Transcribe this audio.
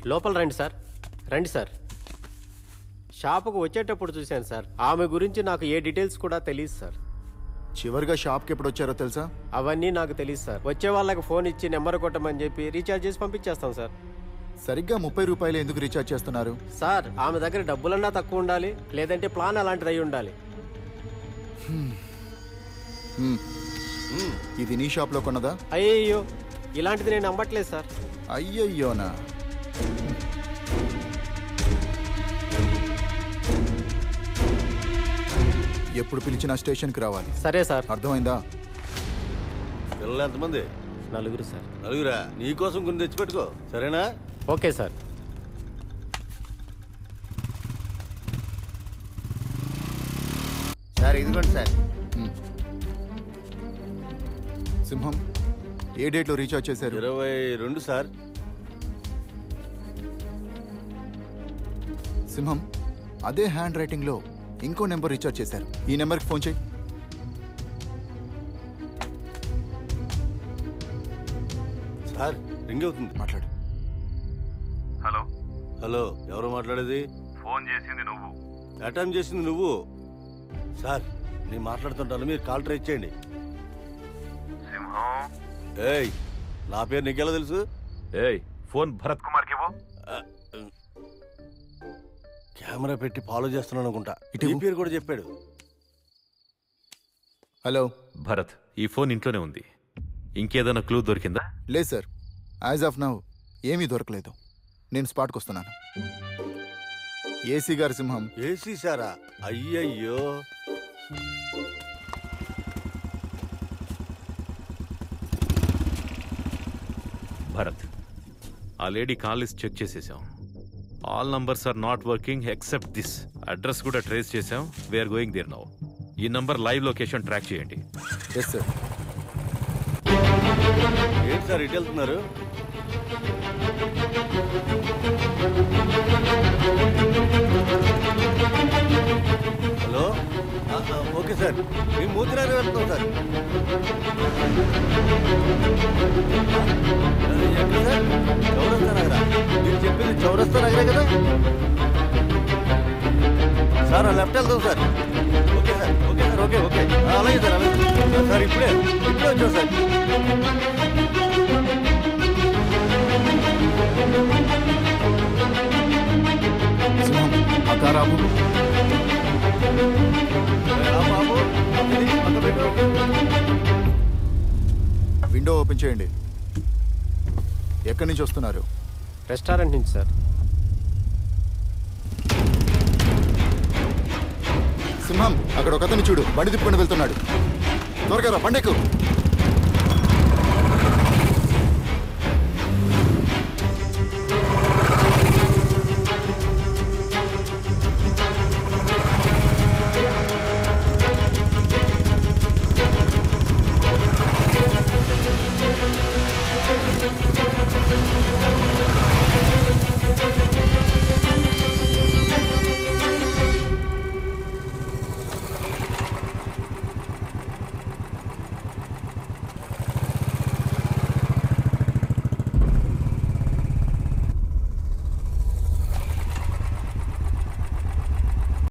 లోపల రండి సార్ రండి సార్ షాపుకు వచ్చేటప్పుడు చూశాను సార్ ఆమె గురించి నాకు ఏ డీటెయిల్స్ కూడా తెలియదు సార్ చివరిగా షాప్కి ఎప్పుడు వచ్చారో తెలుసా అవన్నీ నాకు తెలియదు సార్ వచ్చే వాళ్ళకి ఫోన్ ఇచ్చి నెంబర్ కొట్టమని చెప్పి రీఛార్జ్ చేసి పంపించేస్తాం సార్ సరిగ్గా ముప్పై రూపాయలు ఎందుకు రీఛార్జ్ చేస్తున్నారు సార్ ఆమె దగ్గర డబ్బులన్నా తక్కువ ఉండాలి లేదంటే ప్లాన్ అలాంటిది అయి ఉండాలి హ్మ్. ఇది నీ షాప్లో కొన్నదా అయ్యయ్యో ఇలాంటిది నేను నమ్మట్లేదు సార్ అయ్యయ్యోనా ఎప్పుడు పిలిచినా స్టేషన్కి రావాలి సరే సార్ అర్థమైందా పిల్లలు ఎంతమంది నలుగురు సార్ నలుగురా నీకోసం కొన్ని తెచ్చిపెట్టుకో సరేనా ఓకే సార్ సార్ ఇదిగోండి సార్ సింహం ఏ డేట్లో రీఛార్జ్ చేశారు ఇరవై రెండు సార్ సింహం అదే హ్యాండ్ రైటింగ్లో ఇంకో నెంబర్ రీఛార్జ్ చేశారు ఈ నెంబర్కి ఫోన్ చేయి సార్ రింగ్ అవుతుంది మాట్లాడు హలో హలో ఎవరు మాట్లాడేది ఫోన్ చేసింది నువ్వు అటెంప్ట్ చేసింది నువ్వు సార్ నేను మాట్లాడుతుంటాను మీరు కాల్ ట్రై చేయండి సింహం ఏయ్ నా పేరు నీకెలా తెలుసు ఏయ్ ఫోన్ భరత్ కుమార్కి ఇవ్వు కెమెరా పెట్టి ఫాలో చేస్తున్నాను అనుకుంటా ఇటు ఈ ఇవ్వు. పేరు కూడా చెప్పాడు హలో భరత్ ఈ ఫోన్ ఇంట్లోనే ఉంది ఇంకేదైనా క్లూ దొరికిందా లేదు సార్ యాజ్ ఆఫ్ నౌ ఏమీ దొరకలేదు నేను స్పాట్కి వస్తున్నాను ఏసీ గారి సింహం ఏసీ సారా అయ్యయ్యో భరత్ ఆ లేడీ కాల్ లిస్ట్ చెక్ చేసేసాం all numbers are not working except this address కూడా ట్రేస్ చేసాం వీఆర్ గోయింగ్ దేర్ నౌ ఈ నంబర్ లైవ్ లొకేషన్ ట్రాక్ చేయండి ఎస్ సార్ ఏంటి సార్ ఇటు వెళ్తున్నారు హలో ఆ, ఆ, ఓకే సార్ మేము మూతిరాగా వెళ్తున్నాం సార్ అది ఎక్కడ సార్ చౌరస్తా నగరా మీరు చెప్పింది చౌరస్తా నగరే కదా సార్ లెఫ్ట్ వెళ్తాం sir okay sir okay sir okay okay ఆ, అలాగే సార్ అలాగే సార్ ఇప్పుడే ఇప్పుడే వచ్చాం సార్ సింహం ఆ కార్ ఆపు రా బాబు ఇది పక్క పెట్టు విండో ఓపెన్ చేయండి ఎక్కడి నుంచి వస్తున్నారు రెస్టారెంట్ నుంచి సార్ సింహం అక్కడ ఒక అతను చూడు బండి తిప్పుకొని వెళ్తున్నాడు త్వరగా రా బండెక్కు